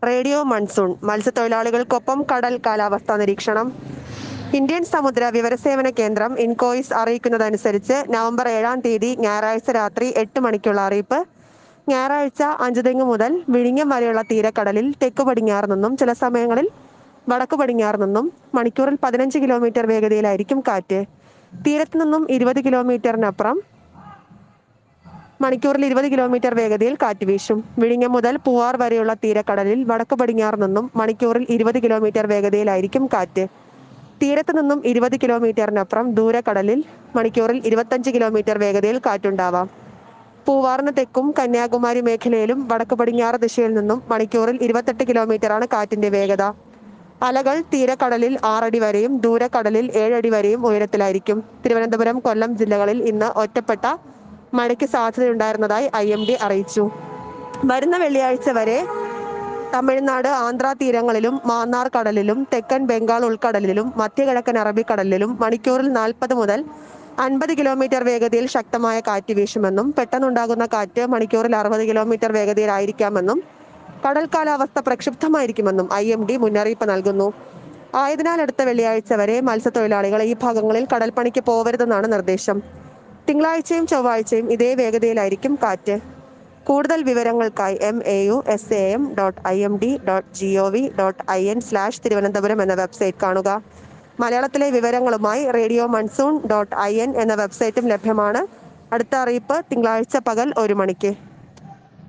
radio monsoon മത്സ്യത്തൊഴിലാളികൾക്കൊപ്പം കടൽ കാലാവസ്ഥാ നിരീക്ഷണം ഇന്ത്യൻ സമുദ്ര വിവരസേവന കേന്ദ്രം ഇൻകോയിസ് അറിയിക്കുന്നതനുസരിച്ച് നവംബർ ഏഴാം തീയതി ഞായറാഴ്ച രാത്രി എട്ട് മണിക്കുള്ള അറിയിപ്പ് ഞായറാഴ്ച അഞ്ചുതെങ്ങ് മുതൽ വിഴിഞ്ഞം വരെയുള്ള തീരക്കടലിൽ തെക്കു പടിഞ്ഞാറ് നിന്നും ചില സമയങ്ങളിൽ വടക്കു പടിഞ്ഞാറ് നിന്നും മണിക്കൂറിൽ പതിനഞ്ച് കിലോമീറ്റർ വേഗതയിലായിരിക്കും കാറ്റ് തീരത്ത് നിന്നും ഇരുപത് കിലോമീറ്ററിനപ്പുറം മണിക്കൂറിൽ ഇരുപത് കിലോമീറ്റർ വേഗതയിൽ കാറ്റ് വീശും വിഴിഞ്ഞം മുതൽ പൂവാർ വരെയുള്ള തീരക്കടലിൽ വടക്കു പടിഞ്ഞാറ് നിന്നും മണിക്കൂറിൽ ഇരുപത് കിലോമീറ്റർ വേഗതയിലായിരിക്കും കാറ്റ് തീരത്ത് നിന്നും ഇരുപത് കിലോമീറ്ററിനപ്പുറം ദൂരക്കടലിൽ മണിക്കൂറിൽ ഇരുപത്തഞ്ച് കിലോമീറ്റർ വേഗതയിൽ കാറ്റുണ്ടാവാം പൂവാറിന് തെക്കും കന്യാകുമാരി മേഖലയിലും വടക്കു പടിഞ്ഞാറ് ദിശയിൽ നിന്നും മണിക്കൂറിൽ ഇരുപത്തെട്ട് കിലോമീറ്ററാണ് കാറ്റിന്റെ വേഗത അലകൾ തീരക്കടലിൽ ആറടി വരെയും ദൂരക്കടലിൽ ഏഴടി വരെയും ഉയരത്തിലായിരിക്കും തിരുവനന്തപുരം കൊല്ലം ജില്ലകളിൽ ഇന്ന് ഒറ്റപ്പെട്ട മഴയ്ക്ക് സാധ്യതയുണ്ടായിരുന്നതായി ഐ എം ഡി അറിയിച്ചു വരുന്ന വെള്ളിയാഴ്ച വരെ തമിഴ്നാട് ആന്ധ്ര തീരങ്ങളിലും മാന്നാർ കടലിലും തെക്കൻ ബംഗാൾ ഉൾക്കടലിലും മധ്യകിഴക്കൻ അറബിക്കടലിലും മണിക്കൂറിൽ നാൽപ്പത് മുതൽ അൻപത് കിലോമീറ്റർ വേഗതയിൽ ശക്തമായ കാറ്റ് വീശുമെന്നും പെട്ടെന്നുണ്ടാകുന്ന കാറ്റ് മണിക്കൂറിൽ അറുപത് കിലോമീറ്റർ വേഗതയിലായിരിക്കാമെന്നും കടൽ കാലാവസ്ഥ പ്രക്ഷുബ്ധമായിരിക്കുമെന്നും ഐ എം ഡി മുന്നറിയിപ്പ് നൽകുന്നു ആയതിനാൽ അടുത്ത വെള്ളിയാഴ്ച വരെ മത്സ്യത്തൊഴിലാളികൾ ഈ ഭാഗങ്ങളിൽ കടൽപ്പണിക്ക് പോവരുതെന്നാണ് നിർദ്ദേശം തിങ്കളാഴ്ചയും ചൊവ്വാഴ്ചയും ഇതേ വേഗതയിലായിരിക്കും കാറ്റ് കൂടുതൽ വിവരങ്ങൾക്കായി M A U S A M dot I M D dot G O V dot I N slash Thiruvananthapuram എന്ന വെബ്സൈറ്റ് കാണുക മലയാളത്തിലെ വിവരങ്ങളുമായി radio monsoon dot I N എന്ന വെബ്സൈറ്റും ലഭ്യമാണ് അടുത്ത അറിയിപ്പ് തിങ്കളാഴ്ച പകൽ ഒരു മണിക്ക്